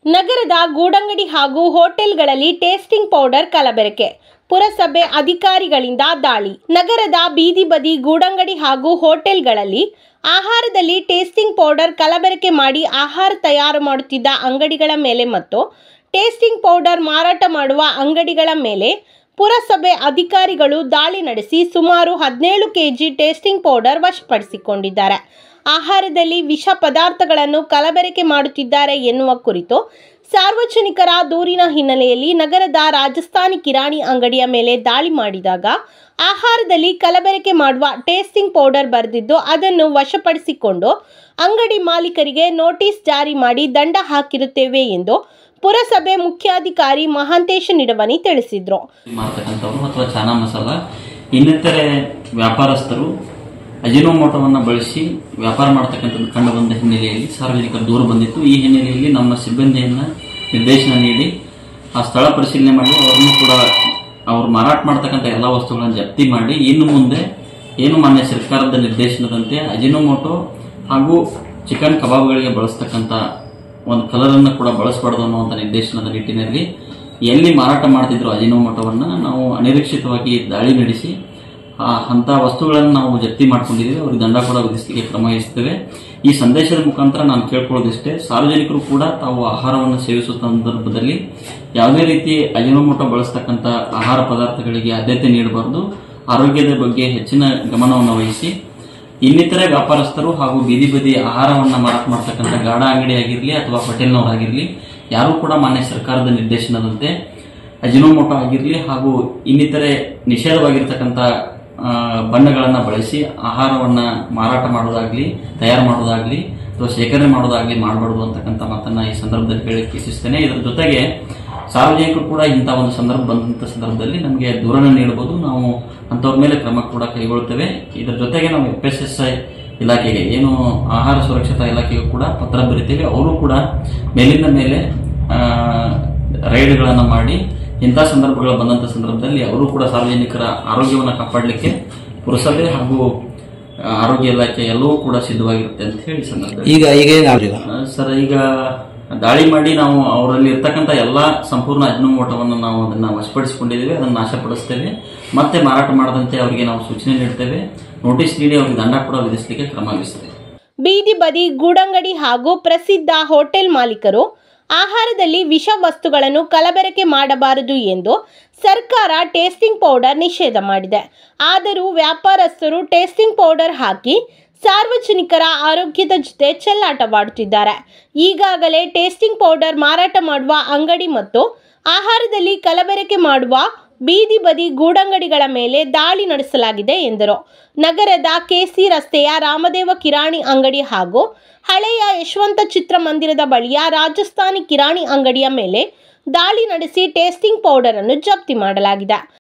ನಗರದ ಗೂಡಂಗಡಿ ಹಾಗೂ ಹೋಟೆಲ್ಗಳಲ್ಲಿ ಟೇಸ್ಟಿಂಗ್ ಪೌಡರ್ ಕಲಬೆರಕೆ ಪುರಸಭೆ ಅಧಿಕಾರಿಗಳಿಂದ ದಾಳಿ ನಗರದ ಬೀದಿ ಬದಿ ಗೂಡಂಗಡಿ ಹಾಗೂ ಹೋಟೆಲ್ಗಳಲ್ಲಿ ಆಹಾರದಲ್ಲಿ ಟೇಸ್ಟಿಂಗ್ ಪೌಡರ್ ಕಲಬೆರಕೆ ಮಾಡಿ ಆಹಾರ ತಯಾರು ಮಾಡುತ್ತಿದ್ದ ಅಂಗಡಿಗಳ ಮೇಲೆ ಮತ್ತು ಟೇಸ್ಟಿಂಗ್ ಪೌಡರ್ ಮಾರಾಟ ಮಾಡುವ ಅಂಗಡಿಗಳ ಮೇಲೆ ಪುರಸಭೆ ಅಧಿಕಾರಿಗಳು ದಾಳಿ ನಡೆಸಿ ಸುಮಾರು ಹದಿನೇಳು ಕೆಜಿ ಟೇಸ್ಟಿಂಗ್ ಪೌಡರ್ ವಶಪಡಿಸಿಕೊಂಡಿದ್ದಾರೆ ಆಹಾರದಲ್ಲಿ ವಿಷ ಪದಾರ್ಥಗಳನ್ನು ಕಲಬೆರಕೆ ಮಾಡುತ್ತಿದ್ದಾರೆ ಎನ್ನುವ ಕುರಿತು ಸಾರ್ವಜನಿಕರ ದೂರಿನ ಹಿನ್ನೆಲೆಯಲ್ಲಿ ನಗರದ ರಾಜಸ್ಥಾನಿ ಕಿರಾಣಿ ಅಂಗಡಿಯ ಮೇಲೆ ದಾಳಿ ಮಾಡಿದಾಗ ಆಹಾರದಲ್ಲಿ ಕಲಬೆರಕೆ ಮಾಡುವ ಟೇಸ್ಟಿಂಗ್ ಪೌಡರ್ ಬರೆದಿದ್ದು ಅದನ್ನು ವಶಪಡಿಸಿಕೊಂಡು ಅಂಗಡಿ ಮಾಲೀಕರಿಗೆ ನೋಟಿಸ್ ಜಾರಿ ಮಾಡಿ ದಂಡ ಹಾಕಿರುತ್ತೇವೆ ಎಂದು ಪುರಸಭೆ ಮುಖ್ಯಾಧಿಕಾರಿ ಮಹಾಂತೇಶ ನಿಡವನಿ ತಿಳಿಸಿದರು ಮಾಡ್ತಕ್ಕಂಥವ್ರು ಅಥವಾ ಚಾನಾ ಮಸಾಲ ಇನ್ನಿತರೆ ವ್ಯಾಪಾರಸ್ಥರು ಅಜಿನೋಮೋಟೋವನ್ನು ಬಳಸಿ ವ್ಯಾಪಾರ ಮಾಡ್ತಕ್ಕಂಥದ್ದು ಕಂಡು ಬಂದ ಹಿನ್ನೆಲೆಯಲ್ಲಿ ಸಾರ್ವಜನಿಕರ ದೂರು ಬಂದಿತ್ತು ಈ ಹಿನ್ನೆಲೆಯಲ್ಲಿ ನಮ್ಮ ಸಿಬ್ಬಂದಿಯನ್ನ ನಿರ್ದೇಶನ ನೀಡಿ ಆ ಸ್ಥಳ ಪರಿಶೀಲನೆ ಮಾಡಿ ಅವರನ್ನು ಕೂಡ ಅವರು ಮಾರಾಟ ಮಾಡ್ತಕ್ಕಂಥ ಎಲ್ಲ ವಸ್ತುಗಳನ್ನು ಜಪ್ತಿ ಮಾಡಿ ಇನ್ನು ಮುಂದೆ ಏನು ಮಾನ್ಯ ಸರ್ಕಾರದ ನಿರ್ದೇಶನದಂತೆ ಅಜಿನೋಮೋಟೋ ಹಾಗೂ ಚಿಕನ್ ಕಬಾಬ್ಗಳಿಗೆ ಬಳಸ್ತಕ್ಕಂಥ ಒಂದು ಕಲರ್ ಅನ್ನು ಕೂಡ ಬಳಸಬಾರ್ದು ಅನ್ನುವಂಥ ನಿರ್ದೇಶನದ ನಿಟ್ಟಿನಲ್ಲಿ ಎಲ್ಲಿ ಮಾರಾಟ ಮಾಡ್ತಿದ್ರು ಅಜಿನೋಮೋಟೋವನ್ನ ನಾವು ಅನಿರೀಕ್ಷಿತವಾಗಿ ದಾಳಿ ನಡೆಸಿ ಆ ಅಂತ ವಸ್ತುಗಳನ್ನು ನಾವು ಜಪ್ತಿ ಮಾಡ್ಕೊಂಡಿದ್ದೀವಿ ಅವ್ರಿಗೆ ದಂಡ ಕೂಡ ವಿಧಿಸಲಿಕ್ಕೆ ಕ್ರಮ ವಹಿಸ್ತೇವೆ ಈ ಸಂದೇಶದ ಮುಖಾಂತರ ನಾನು ಕೇಳ್ಕೊಳ್ಳೋದಿಷ್ಟೇ ಸಾರ್ವಜನಿಕರು ಕೂಡ ತಾವು ಆಹಾರವನ್ನು ಸೇವಿಸುವ ಸಂದರ್ಭದಲ್ಲಿ ಯಾವುದೇ ರೀತಿ ಅಜಿನೋಮೋಟೋ ಬಳಸ್ತಕ್ಕಂಥ ಆಹಾರ ಪದಾರ್ಥಗಳಿಗೆ ಆದ್ಯತೆ ನೀಡಬಾರದು ಆರೋಗ್ಯದ ಬಗ್ಗೆ ಹೆಚ್ಚಿನ ಗಮನವನ್ನು ವಹಿಸಿ ಇನ್ನಿತರೆ ವ್ಯಾಪಾರಸ್ಥರು ಹಾಗೂ ಬೀದಿ ಬದಿ ಆಹಾರವನ್ನ ಮಾರಾಟ ಮಾಡ್ತಕ್ಕಂಥ ಗಾಢ ಅಂಗಡಿ ಆಗಿರಲಿ ಅಥವಾ ಹೋಟೆಲ್ನವರಾಗಿರಲಿ ಯಾರು ಕೂಡ ಮಾನ್ಯ ಸರ್ಕಾರದ ನಿರ್ದೇಶನದಂತೆ ಅಜಿನೋಮೋಟೋ ಆಗಿರಲಿ ಹಾಗೂ ಇನ್ನಿತರೆ ನಿಷೇಧವಾಗಿರ್ತಕ್ಕಂಥ ಆ, ಬಣ್ಣಗಳನ್ನ ಬಳಸಿ ಆಹಾರವನ್ನ ಮಾರಾಟ ಮಾಡೋದಾಗ್ಲಿ ತಯಾರು ಮಾಡೋದಾಗ್ಲಿ ಅಥವಾ ಶೇಖರಣೆ ಮಾಡೋದಾಗ್ಲಿ ಮಾಡಬಾರ್ದು ಅಂತಕ್ಕಂಥ ಮಾತನ್ನ ಈ ಸಂದರ್ಭದಲ್ಲಿ ಹೇಳಕ್ಕೆ ಇಚ್ಛಿಸ್ತೇನೆ ಇದರ ಜೊತೆಗೆ ಸಾರ್ವಜನಿಕರು ಕೂಡ ಇಂಥ ಒಂದು ಸಂದರ್ಭ ಬಂದಂತ ಸಂದರ್ಭದಲ್ಲಿ ನಮಗೆ ದೂರನ್ನು ನೀಡಬಹುದು ನಾವು ಅಂತವ್ರ ಮೇಲೆ ಕ್ರಮ ಕೂಡ ಕೈಗೊಳ್ತೇವೆ ಇದರ ಜೊತೆಗೆ ನಾವು ಎಫ್ ಎಸ್ ಎಸ್ ಐ ಇಲಾಖೆಗೆ ಏನು ಆಹಾರ ಸುರಕ್ಷತಾ ಇಲಾಖೆಗೂ ಕೂಡ ಪತ್ರ ಬರಿತೇವೆ ಅವರು ಕೂಡ ಮೇಲಿಂದ ಮೇಲೆ ಆ, ರೈಡ್ಗಳನ್ನು ಮಾಡಿ ಇಂಥ ಸಂದರ್ಭಗಳು ಬಂದಂತ ಸಂದರ್ಭದಲ್ಲಿ ಅವರು ಕೂಡ ಸಾರ್ವಜನಿಕರ ಆರೋಗ್ಯವನ್ನು ಕಾಪಾಡಲಿಕ್ಕೆ ಪುರಸಭೆ ಹಾಗೂ ಆ, ಆರೋಗ್ಯ ಇಲಾಖೆ ಎಲ್ಲವೂ ಕೂಡ ಸಿದ್ಧವಾಗಿರುತ್ತೆ ಅಂತ ಹೇಳಿ ಈ ಸಂದರ್ಭದಲ್ಲಿ ಈಗ ಈಗ ಏನಾಗ್ರಿ ಆ, ಸರ್ ಈಗ ದಾಳಿ ಮಾಡಿ ನಾವು ಅವರಲ್ಲಿ ಇರ್ತಕ್ಕಂಥ ಎಲ್ಲಾ ಸಂಪೂರ್ಣ ಅಜ್ನೋಮೋಟವನ್ನು ನಾವು ಅದನ್ನ ವಶಪಡಿಸಿಕೊಂಡಿದ್ದೇವೆ ಅದನ್ನು ನಾಶಪಡಿಸ್ತೇವೆ ಮತ್ತೆ ಮಾರಾಟ ಮಾಡದಂತೆ ಅವರಿಗೆ ನಾವು ಸೂಚನೆ ನೀಡ್ತೇವೆ ನೋಟಿಸ್ ನೀಡಿ ಅವರಿಗೆ ದಂಡ ಕೂಡ ವಿಧಿಸಲಿಕ್ಕೆ ಕ್ರಮ ವಹಿಸ್ತೇವೆ ಬೀದಿ ಬದಿ ಗೂಡಂಗಡಿ ಹಾಗೂ ಪ್ರಸಿದ್ಧ ಹೋಟೆಲ್ ಮಾಲೀಕರು ಆಹಾರದಲ್ಲಿ ವಿಷ ವಸ್ತುಗಳನ್ನು ಕಲಬೆರಕೆ ಮಾಡಬಾರದು ಎಂದು ಸರ್ಕಾರ ಟೇಸ್ಟಿಂಗ್ ಪೌಡರ್ ನಿಷೇಧ ಮಾಡಿದೆ ಆದರೂ ವ್ಯಾಪಾರಸ್ಥರು ಟೇಸ್ಟಿಂಗ್ ಪೌಡರ್ ಹಾಕಿ ಸಾರ್ವಜನಿಕರ ಆರೋಗ್ಯದ ಜೊತೆ ಚೆಲ್ಲಾಟವಾಡುತ್ತಿದ್ದಾರೆ ಈಗಾಗಲೇ ಟೇಸ್ಟಿಂಗ್ ಪೌಡರ್ ಮಾರಾಟ ಮಾಡುವ ಅಂಗಡಿ ಮತ್ತು ಆಹಾರದಲ್ಲಿ ಕಲಬೆರಕೆ ಮಾಡುವ ಬೀದಿ ಬದಿ ಗೂಡಂಗಡಿಗಳ ಮೇಲೆ ದಾಳಿ ನಡೆಸಲಾಗಿದೆ ಎಂದರು ನಗರದ ಕೆಸಿ ರಸ್ತೆಯ ರಾಮದೇವ ಕಿರಾಣಿ ಅಂಗಡಿ ಹಾಗೂ ಹಳೆಯ ಯಶವಂತ ಚಿತ್ರಮಂದಿರದ ಬಳಿಯ ರಾಜಸ್ಥಾನಿ ಕಿರಾಣಿ ಅಂಗಡಿಯ ಮೇಲೆ ದಾಳಿ ನಡೆಸಿ ಟೇಸ್ಟಿಂಗ್ ಪೌಡರ್ ಅನ್ನು ಜಪ್ತಿ ಮಾಡಲಾಗಿದೆ